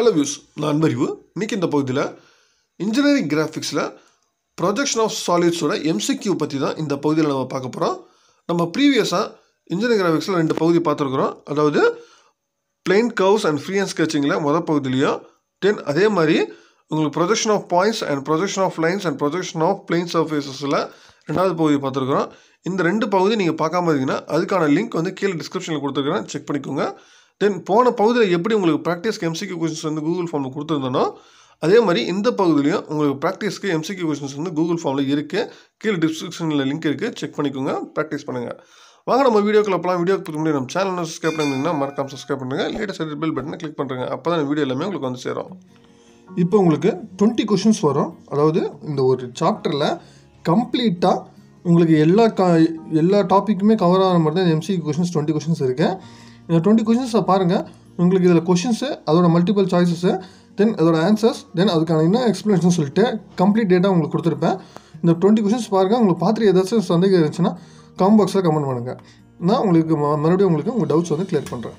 hello views நான் அன்பறிவு இன்னைக்கு இந்த பகுதியில் இன்ஜினியரிங் கிராஃபிக்ஸில் ப்ரொஜெக்ஷன் ஆஃப் சாலிட்ஸோட எம்சிக்யூ பற்றி தான் இந்த பகுதியில் நம்ம பார்க்க போகிறோம் நம்ம ப்ரீவியஸாக இன்ஜினியரிங் கிராஃபிக்ஸில் ரெண்டு பகுதி பார்த்துருக்குறோம் அதாவது plane curves and freehand ஸ்கெச்சிங்கில் மொதல் பகுதியிலையும் தென் அதே மாதிரி உங்களுக்கு projection of points and projection of lines and projection of plane சர்ஃபேசஸில் ரெண்டாவது பகுதி பார்த்துருக்குறோம் இந்த ரெண்டு பகுதி நீங்கள் பார்க்காம இருந்தீங்கன்னா அதுக்கான லிங்க் வந்து கீழே டிஸ்கிரிப்ஷனில் கொடுத்துருக்குறேன் செக் பண்ணிக்கோங்க தென் போன பகுதியில் எப்படி உங்களுக்கு ப்ராக்டிஸ்க்கு எம்சிக்யூ கொஷின்ஸ் வந்து கூகுள் ஃபார்மில் கொடுத்துருந்தனோ அதே மாதிரி இந்த பகுதியிலையும் உங்களுக்கு ப்ராக்டிஸ்க்கு எம்சிக்யூ கொஷின்ஸ் வந்து கூகுள் ஃபார்மில் இருக்குது கீழே டிஸ்கிரிப்ஷனில் லிங்க் இருக்குது செக் பண்ணிக்கோங்க ப்ராக்டிஸ் பண்ணுங்கள் வாங்க நம்ம வீடியோக்குள்ள போகலாம் வீடியோக்கு முன்னாடி நம்ம சேனலை சப்ஸ்கிரைப் பண்ணிங்கன்னா மறக்காம சப்ஸ்கிரைப் பண்ணுங்கள் லேட்டஸ்ட் பெல் பட்டனை கிளிக் பண்ணுறேங்க அப்போ தான் வீடியோ எல்லாமே உங்களுக்கு வந்து சேரும் இப்போ உங்களுக்கு டுவெண்ட்டி கொஷின்ஸ் வரும் அதாவது இந்த ஒரு சாப்டரில் கம்ப்ளீட்டாக உங்களுக்கு எல்லா கா எல்லா டாப்பிக்குமே கவர் ஆகிற மாதிரி தான் எம்சிக்கு கொஷின்ஸ் டுவெண்ட்டி கொஷின்ஸ் இருக்கு இந்த டுவெண்ட்டி கொஷின்ஸை பாருங்கள் உங்களுக்கு இதில் கொஷின்ஸு அதோட மல்டிபிள் சாய்ஸஸு தென் அதோட ஆன்சர்ஸ் தென் அதுக்கான என்ன எக்ஸ்ப்ளனேஷன் சொல்லிட்டு கம்ப்ளீட் டேட்டா உங்களுக்கு கொடுத்துருப்பேன் இந்த டுவெண்ட்டி கொஷின்ஸ் பாருங்கள் உங்களுக்கு பார்த்துட்டு ஏதாச்சும் சந்தேகம் இருந்துச்சுன்னா காம் பாக்ஸில் கமெண்ட் பண்ணுங்கள் நான் உங்களுக்கு ம- மறுபடியும் உங்களுக்கு உங்கள் டவுட்ஸ் வந்து கிளியர் பண்ணுறேன்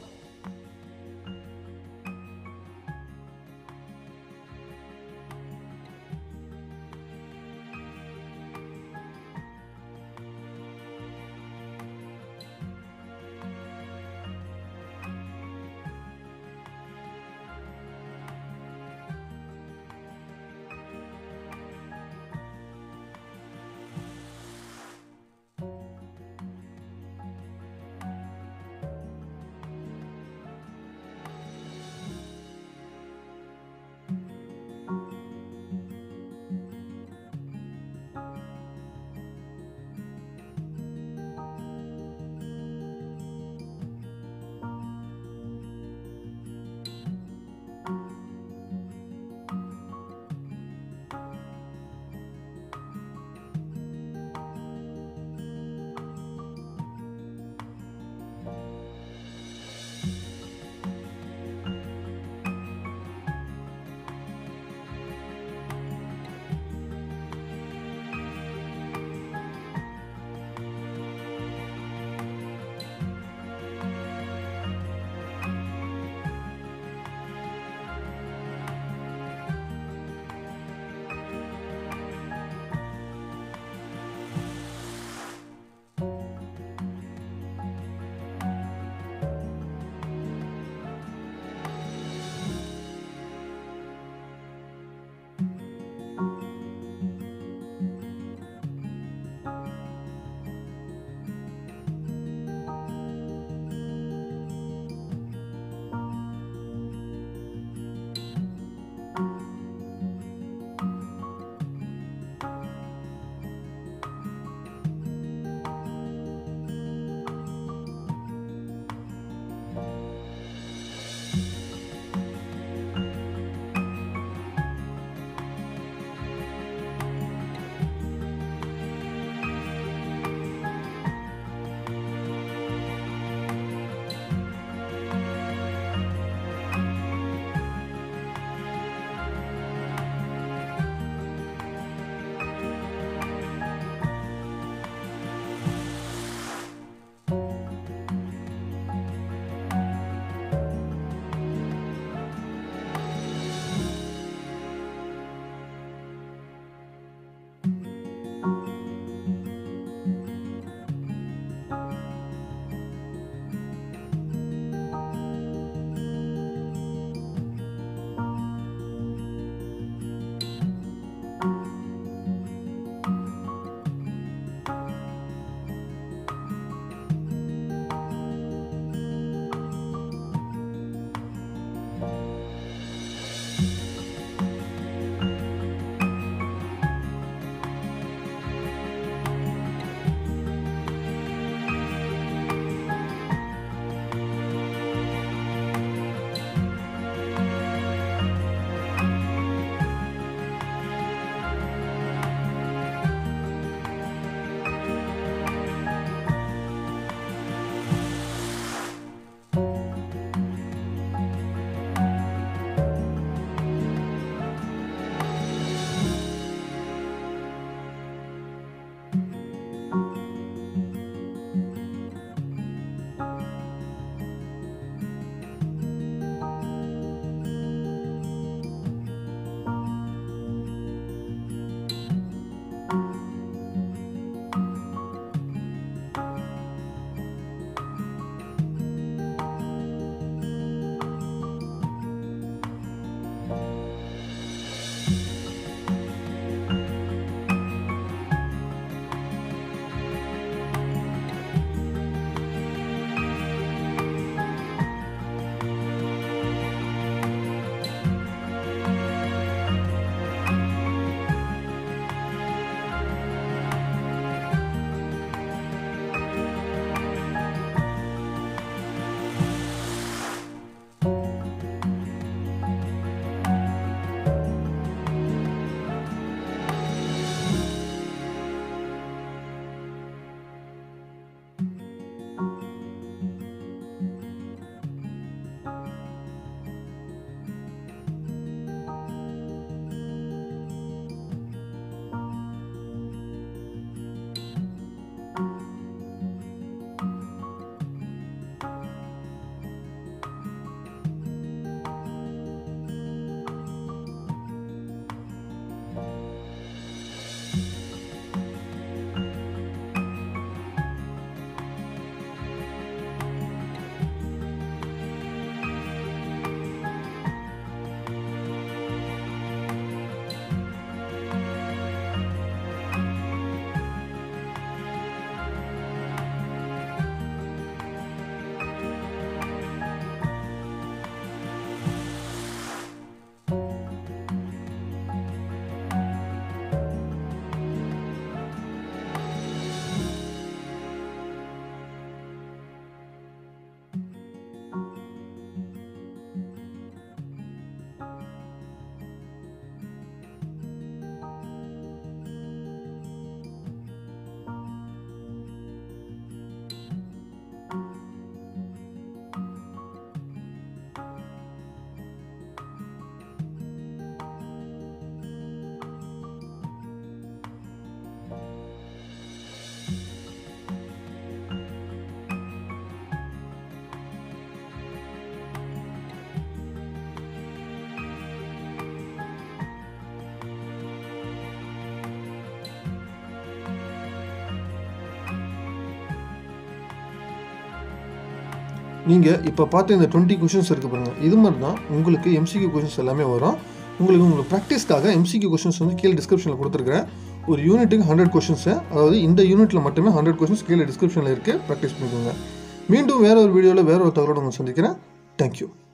நீங்கள் இப்போ பார்த்த இந்த டுவெண்ட்டி கொஷின்ஸ் இருக்குது பாருங்கள் இது மாதிரி தான் உங்களுக்கு எம்சிக்யூ கொஷின்ஸ் எல்லாமே வரும் உங்களுக்கு உங்களுக்கு ப்ராக்டிஸ்க்காக எம்சிக்யூ கொஷின்ஸ் வந்து கீழே டிஸ்கிரிப்ஷனில் கொடுத்துருக்கிறேன் ஒரு யூனிட்டுக்கு ஹண்ட்ரட் கொஷின்ஸு அதாவது இந்த யூனிட்டில் மட்டுமே ஹண்ட்ரட் கொஷின்ஸ் கீழே டிஸ்கிரிப்ஷனில் இருக்குது ப்ராக்டிஸ் பண்ணிக்கோங்க மீண்டும் வேற ஒரு வீடியோவில் வேற ஒரு தகவலோட உங்களை சந்திக்கிறேன் தேங்க்யூ